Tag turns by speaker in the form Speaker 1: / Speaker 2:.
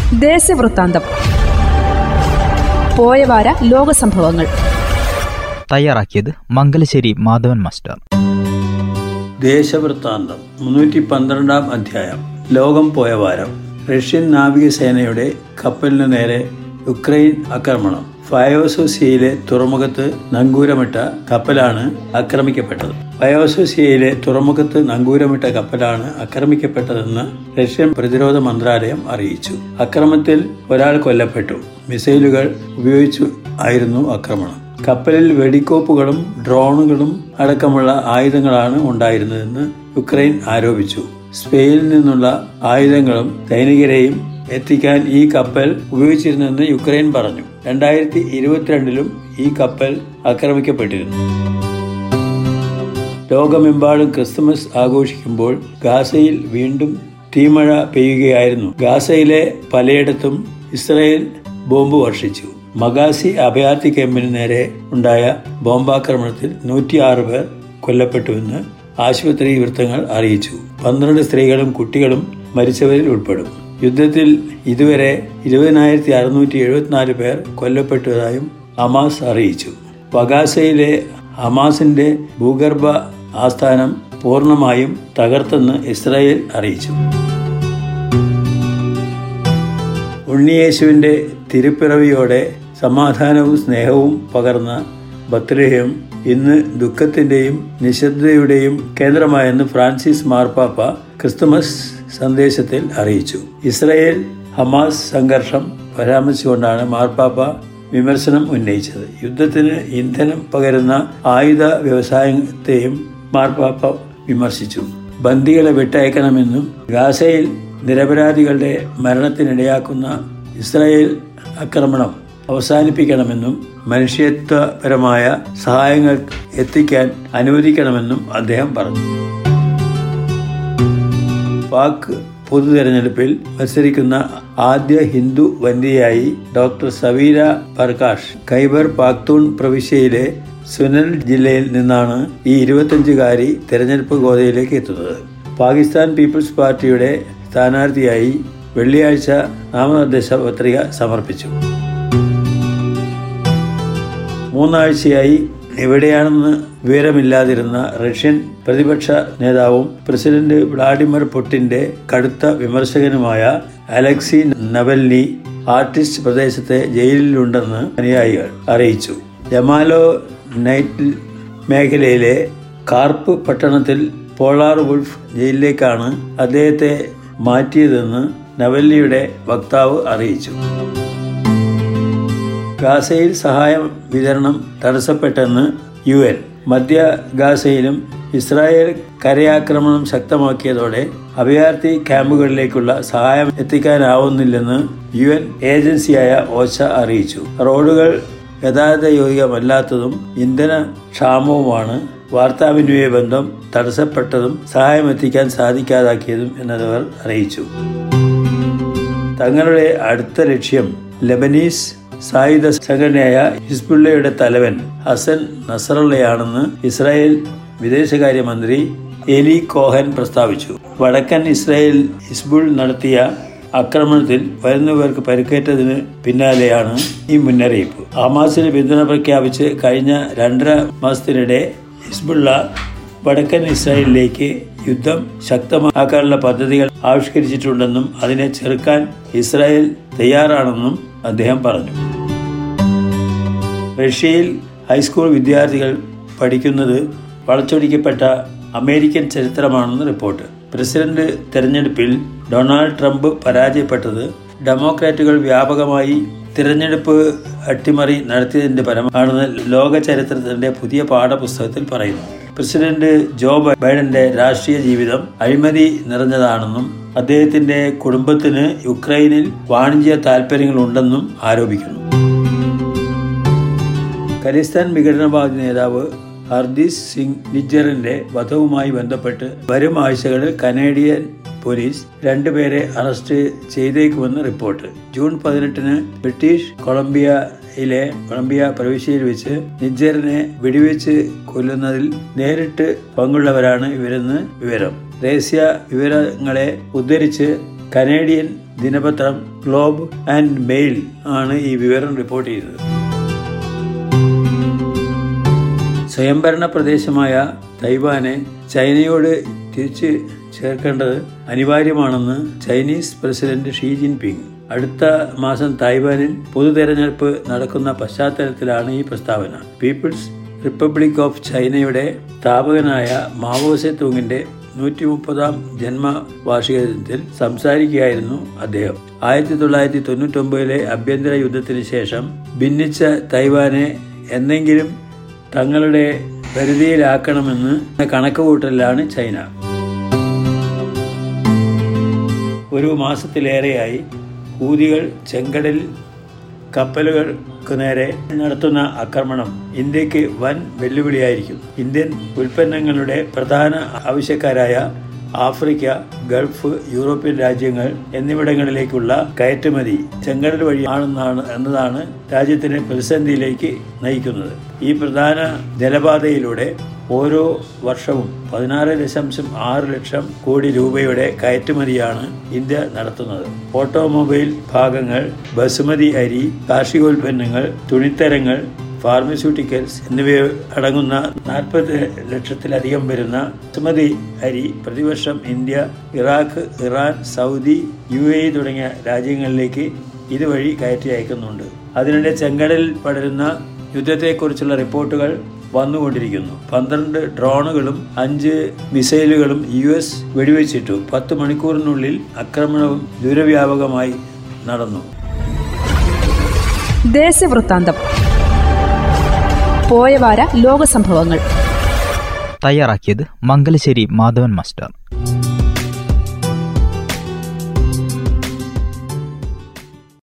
Speaker 1: ദേശവൃത്താന്തം പോയവാര ലോക സംഭവങ്ങൾ
Speaker 2: തയ്യാറാക്കിയത് മംഗലശ്ശേരി മാധവൻ മാസ്റ്റർ
Speaker 3: ദേശവൃത്താന്തം മുന്നൂറ്റി പന്ത്രണ്ടാം അധ്യായം ലോകം പോയ വാരം റഷ്യൻ നാവികസേനയുടെ കപ്പലിന് നേരെ യുക്രൈൻ ആക്രമണം ഫയോസോസിയയിലെ തുറമുഖത്ത് നങ്കൂരമിട്ട കപ്പലാണ് ആക്രമിക്കപ്പെട്ടത് ഫയോസോസിയയിലെ തുറമുഖത്ത് നങ്കൂരമിട്ട കപ്പലാണ് ആക്രമിക്കപ്പെട്ടതെന്ന് റഷ്യൻ പ്രതിരോധ മന്ത്രാലയം അറിയിച്ചു അക്രമത്തിൽ ഒരാൾ കൊല്ലപ്പെട്ടു മിസൈലുകൾ ഉപയോഗിച്ചു ആയിരുന്നു ആക്രമണം കപ്പലിൽ വെടിക്കോപ്പുകളും ഡ്രോണുകളും അടക്കമുള്ള ആയുധങ്ങളാണ് ഉണ്ടായിരുന്നതെന്ന് യുക്രൈൻ ആരോപിച്ചു സ്പെയിനിൽ നിന്നുള്ള ആയുധങ്ങളും സൈനികരെയും എത്തിക്കാൻ ഈ കപ്പൽ ഉപയോഗിച്ചിരുന്നെന്ന് യുക്രൈൻ പറഞ്ഞു രണ്ടായിരത്തി ഇരുപത്തിരണ്ടിലും ഈ കപ്പൽ ആക്രമിക്കപ്പെട്ടിരുന്നു ലോകമെമ്പാടും ക്രിസ്തുമസ് ആഘോഷിക്കുമ്പോൾ ഗാസയിൽ വീണ്ടും തീമഴ പെയ്യുകയായിരുന്നു ഗാസയിലെ പലയിടത്തും ഇസ്രായേൽ ബോംബ് വർഷിച്ചു മഗാസി അഭയാർത്ഥി ക്യാമ്പിന് നേരെ ഉണ്ടായ ബോംബാക്രമണത്തിൽ നൂറ്റിയാറ് പേർ കൊല്ലപ്പെട്ടുവെന്ന് ആശുപത്രി വൃത്തങ്ങൾ അറിയിച്ചു പന്ത്രണ്ട് സ്ത്രീകളും കുട്ടികളും മരിച്ചവരിൽ ഉൾപ്പെടും യുദ്ധത്തിൽ ഇതുവരെ ഇരുപതിനായിരത്തി അറുന്നൂറ്റി എഴുപത്തിനാല് പേർ കൊല്ലപ്പെട്ടതായും ഹമാസ് അറിയിച്ചു വഗാസയിലെ ഹമാസിന്റെ ഭൂഗർഭ ആസ്ഥാനം പൂർണ്ണമായും തകർത്തെന്ന് ഇസ്രായേൽ അറിയിച്ചു ഉണ്ണിയേശുവിന്റെ തിരുപ്പിറവിയോടെ സമാധാനവും സ്നേഹവും പകർന്ന ബത്ലഹേം ഇന്ന് ദുഃഖത്തിന്റെയും നിശബ്ദതയുടെയും കേന്ദ്രമായെന്ന് ഫ്രാൻസിസ് മാർപ്പാപ്പ ക്രിസ്തുമസ് സന്ദേശത്തിൽ അറിയിച്ചു ഇസ്രയേൽ ഹമാസ് സംഘർഷം പരാമർശിച്ചുകൊണ്ടാണ് മാർപ്പാപ്പ വിമർശനം ഉന്നയിച്ചത് യുദ്ധത്തിന് ഇന്ധനം പകരുന്ന ആയുധ വ്യവസായത്തെയും മാർപ്പാപ്പ വിമർശിച്ചു ബന്ദികളെ വിട്ടയക്കണമെന്നും ഗാസയിൽ നിരപരാധികളുടെ മരണത്തിനിടയാക്കുന്ന ഇസ്രായേൽ ആക്രമണം അവസാനിപ്പിക്കണമെന്നും മനുഷ്യത്വപരമായ സഹായങ്ങൾ എത്തിക്കാൻ അനുവദിക്കണമെന്നും അദ്ദേഹം പറഞ്ഞു പാക് പൊതു തെരഞ്ഞെടുപ്പിൽ മത്സരിക്കുന്ന ആദ്യ ഹിന്ദു വനിതയായി ഡോക്ടർ സവീര പ്രകാശ് ഖൈബർ പാക്തൂൺ പ്രവിശ്യയിലെ സുനൽ ജില്ലയിൽ നിന്നാണ് ഈ ഇരുപത്തഞ്ചുകാരി തെരഞ്ഞെടുപ്പ് ഗോതയിലേക്ക് എത്തുന്നത് പാകിസ്ഥാൻ പീപ്പിൾസ് പാർട്ടിയുടെ സ്ഥാനാർത്ഥിയായി വെള്ളിയാഴ്ച നാമനിർദ്ദേശ പത്രിക സമർപ്പിച്ചു മൂന്നാഴ്ചയായി എവിടെയാണെന്ന് വിവരമില്ലാതിരുന്ന റഷ്യൻ പ്രതിപക്ഷ നേതാവും പ്രസിഡന്റ് വ്ളാഡിമിർ പുടിന്റെ കടുത്ത വിമർശകനുമായ അലക്സി നവൽനി ആർട്ടിസ്റ്റ് പ്രദേശത്തെ ജയിലിലുണ്ടെന്ന് അനുയായികൾ അറിയിച്ചു ജമാലോ നൈറ്റ് മേഖലയിലെ കാർപ്പ് പട്ടണത്തിൽ പോളാർ വുൾഫ് ജയിലിലേക്കാണ് അദ്ദേഹത്തെ മാറ്റിയതെന്ന് നവല്ലിയുടെ വക്താവ് അറിയിച്ചു ഗാസയിൽ സഹായം വിതരണം തടസ്സപ്പെട്ടെന്ന് യു എൻ മധ്യ ഗാസയിലും ഇസ്രായേൽ കരയാക്രമണം ശക്തമാക്കിയതോടെ അഭയാർത്ഥി ക്യാമ്പുകളിലേക്കുള്ള സഹായം എത്തിക്കാനാവുന്നില്ലെന്ന് യു എൻ ഏജൻസിയായ ഓച്ച അറിയിച്ചു റോഡുകൾ ഗതാഗത യോഗ്യമല്ലാത്തതും ഇന്ധന ക്ഷാമവുമാണ് വാർത്താവിനിമയ ബന്ധം തടസ്സപ്പെട്ടതും സഹായം എത്തിക്കാൻ സാധിക്കാതാക്കിയതും എന്നതവർ അറിയിച്ചു തങ്ങളുടെ അടുത്ത ലക്ഷ്യം ലബനീസ് സായുധ സംഘടനയായ ഹിസ്ബുള്ളയുടെ തലവൻ ഹസൻ നസറുള്ളയാണെന്ന് ഇസ്രായേൽ വിദേശകാര്യമന്ത്രി എലി കോഹൻ പ്രസ്താവിച്ചു വടക്കൻ ഇസ്രായേൽ ഹിസ്ബുൾ നടത്തിയ ആക്രമണത്തിൽ വരുന്നവർക്ക് പരിക്കേറ്റതിന് പിന്നാലെയാണ് ഈ മുന്നറിയിപ്പ് ഹമാസിന് പിന്തുണ പ്രഖ്യാപിച്ച് കഴിഞ്ഞ രണ്ടര മാസത്തിനിടെ ഹിസ്ബുള്ള വടക്കൻ ഇസ്രായേലിലേക്ക് യുദ്ധം ശക്തമാക്കാനുള്ള പദ്ധതികൾ ആവിഷ്കരിച്ചിട്ടുണ്ടെന്നും അതിനെ ചെറുക്കാൻ ഇസ്രായേൽ തയ്യാറാണെന്നും അദ്ദേഹം പറഞ്ഞു റഷ്യയിൽ ഹൈസ്കൂൾ വിദ്യാർത്ഥികൾ പഠിക്കുന്നത് വളച്ചൊടിക്കപ്പെട്ട അമേരിക്കൻ ചരിത്രമാണെന്ന് റിപ്പോർട്ട് പ്രസിഡന്റ് തെരഞ്ഞെടുപ്പിൽ ഡൊണാൾഡ് ട്രംപ് പരാജയപ്പെട്ടത് ഡെമോക്രാറ്റുകൾ വ്യാപകമായി തിരഞ്ഞെടുപ്പ് അട്ടിമറി നടത്തിയതിന്റെ ഫലമാണെന്ന് ലോക ചരിത്രത്തിന്റെ പുതിയ പാഠപുസ്തകത്തിൽ പറയുന്നു പ്രസിഡന്റ് ജോ ബൈഡന്റെ രാഷ്ട്രീയ ജീവിതം അഴിമതി നിറഞ്ഞതാണെന്നും അദ്ദേഹത്തിന്റെ കുടുംബത്തിന് യുക്രൈനിൽ വാണിജ്യ താൽപര്യങ്ങളുണ്ടെന്നും ആരോപിക്കുന്നു ഖലിസ്ഥാൻ വിഘടനവാദി നേതാവ് ഹർദീസ് സിംഗ് നിജ്ജറിന്റെ വധവുമായി ബന്ധപ്പെട്ട് വരും ആഴ്ചകളിൽ കനേഡിയൻ പോലീസ് രണ്ടുപേരെ അറസ്റ്റ് ചെയ്തേക്കുമെന്ന് റിപ്പോർട്ട് ജൂൺ പതിനെട്ടിന് ബ്രിട്ടീഷ് കൊളംബിയയിലെ കൊളംബിയ പ്രവിശ്യയിൽ വെച്ച് നിജ്ജറിനെ വെടിവെച്ച് കൊല്ലുന്നതിൽ നേരിട്ട് പങ്കുള്ളവരാണ് ഇവരെന്ന് വിവരം രഹസ്യ വിവരങ്ങളെ ഉദ്ധരിച്ച് കനേഡിയൻ ദിനപത്രം ഗ്ലോബ് ആൻഡ് മെയിൽ ആണ് ഈ വിവരം റിപ്പോർട്ട് ചെയ്തത് സ്വയംഭരണ പ്രദേശമായ തൈവാനെ ചൈനയോട് തിരിച്ച് ചേർക്കേണ്ടത് അനിവാര്യമാണെന്ന് ചൈനീസ് പ്രസിഡന്റ് ഷീ ജിൻപിങ് അടുത്ത മാസം തായ്വാനിൽ പൊതു തെരഞ്ഞെടുപ്പ് നടക്കുന്ന പശ്ചാത്തലത്തിലാണ് ഈ പ്രസ്താവന പീപ്പിൾസ് റിപ്പബ്ലിക് ഓഫ് ചൈനയുടെ സ്ഥാപകനായ മാവോ സെ തൂങ്ങിന്റെ നൂറ്റി മുപ്പതാം ജന്മവാർഷികത്തിൽ സംസാരിക്കുകയായിരുന്നു അദ്ദേഹം ആയിരത്തി തൊള്ളായിരത്തി തൊണ്ണൂറ്റൊമ്പതിലെ ആഭ്യന്തര യുദ്ധത്തിന് ശേഷം ഭിന്നിച്ച തൈവാനെ എന്നെങ്കിലും തങ്ങളുടെ പരിധിയിലാക്കണമെന്ന് കണക്കുകൂട്ടലിലാണ് ചൈന ഒരു മാസത്തിലേറെയായി ഹൂതികൾ ചെങ്കടലിൽ കപ്പലുകൾക്ക് നേരെ നടത്തുന്ന ആക്രമണം ഇന്ത്യക്ക് വൻ വെല്ലുവിളിയായിരിക്കും ഇന്ത്യൻ ഉൽപ്പന്നങ്ങളുടെ പ്രധാന ആവശ്യക്കാരായ ആഫ്രിക്ക ഗൾഫ് യൂറോപ്യൻ രാജ്യങ്ങൾ എന്നിവിടങ്ങളിലേക്കുള്ള കയറ്റുമതി ചെങ്കടൽ വഴി ആണെന്നാണ് എന്നതാണ് രാജ്യത്തിനെ പ്രതിസന്ധിയിലേക്ക് നയിക്കുന്നത് ഈ പ്രധാന ജലപാതയിലൂടെ ഓരോ വർഷവും പതിനാറ് ദശാംശം ആറ് ലക്ഷം കോടി രൂപയുടെ കയറ്റുമതിയാണ് ഇന്ത്യ നടത്തുന്നത് ഓട്ടോമൊബൈൽ ഭാഗങ്ങൾ ബസുമതി അരി കാർഷികോൽപ്പന്നങ്ങൾ തുണിത്തരങ്ങൾ ഫാർമസ്യൂട്ടിക്കൽസ് എന്നിവ അടങ്ങുന്ന നാൽപ്പത് ലക്ഷത്തിലധികം വരുന്ന ബസുമതി അരി പ്രതിവർഷം India Iraq Iran Saudi U A തുടങ്ങിയ രാജ്യങ്ങളിലേക്ക് ഇതുവഴി കയറ്റി അയക്കുന്നുണ്ട് അതിനിടെ ചെങ്കടലിൽ പടരുന്ന യുദ്ധത്തെക്കുറിച്ചുള്ള റിപ്പോർട്ടുകൾ വന്നുകൊണ്ടിരിക്കുന്നു പന്ത്രണ്ട് ഡ്രോണുകളും അഞ്ച് മിസൈലുകളും യു എസ് വെടിവെച്ചിട്ടു പത്ത് മണിക്കൂറിനുള്ളിൽ ആക്രമണവും ദൂരവ്യാപകമായി നടന്നു
Speaker 1: ദേശവൃത്താന്തം പോയവാര ലോക സംഭവങ്ങൾ
Speaker 2: തയ്യാറാക്കിയത് മംഗലശ്ശേരി മാധവൻ മാസ്റ്റർ